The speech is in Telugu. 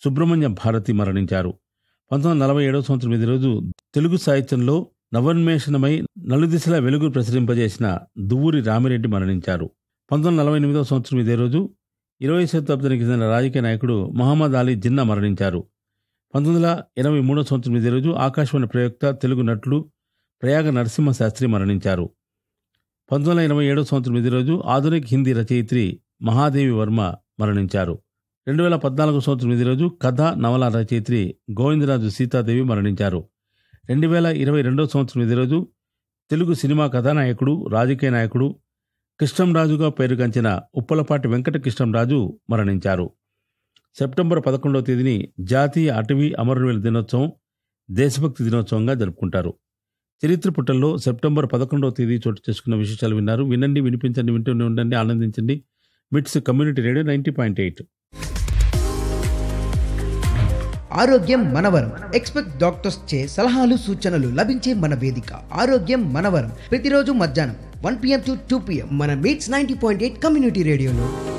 సుబ్రహ్మణ్య భారతి మరణించారు పంతొమ్మిది వందల నలభై ఏడవ సంవత్సరం ఇదే రోజు తెలుగు సాహిత్యంలో నవోన్మేషణమై నలుదిశలా వెలుగు ప్రసరింపజేసిన దువ్వూరి రామిరెడ్డి మరణించారు పంతొమ్మిది వందల నలభై ఎనిమిదవ సంవత్సరం ఇదే రోజు ఇరవై శతాబ్దానికి చెందిన రాజకీయ నాయకుడు మహమ్మద్ అలీ జిన్నా మరణించారు పంతొమ్మిది వందల ఎనభై మూడవ సంవత్సరం ఇదే రోజు ఆకాశవాణి ప్రయోక్త తెలుగు నటులు ప్రయాగ నరసింహ శాస్త్రి మరణించారు పంతొమ్మిది వందల ఎనభై ఏడవ సంవత్సరం ఇదే రోజు ఆధునిక హిందీ రచయిత్రి మహాదేవి వర్మ మరణించారు రెండు వేల పద్నాలుగు సంవత్సరం ఇదే రోజు కథ నవల రచయిత్రి గోవిందరాజు సీతాదేవి మరణించారు రెండు వేల ఇరవై రెండవ సంవత్సరం ఇదే రోజు తెలుగు సినిమా కథానాయకుడు రాజకీయ నాయకుడు కృష్ణంరాజుగా పేరుగంచిన ఉప్పలపాటి వెంకట కృష్ణంరాజు మరణించారు సెప్టెంబర్ పదకొండవ తేదీని జాతీయ అటవీ అమరవీరుల దినోత్సవం దేశభక్తి దినోత్సవంగా జరుపుకుంటారు చరిత్ర పుటల్లో సెప్టెంబర్ పదకొండవ తేదీ చోటు చేసుకున్న విశేషాలు విన్నారు వినండి వినిపించండి వింటూనే ఉండండి ఆనందించండి MITS community radio ninety point eight ఆరోగ్యం మనవరం ఎక్స్పెక్ట్ డాక్టర్స్ చే సలహాలు సూచనలు లభించే మన వేదిక ఆరోగ్యం మనవరం ప్రతిరోజు మధ్యాహ్నం one PM to two PM మన MITS ninety point eight community రేడియోలో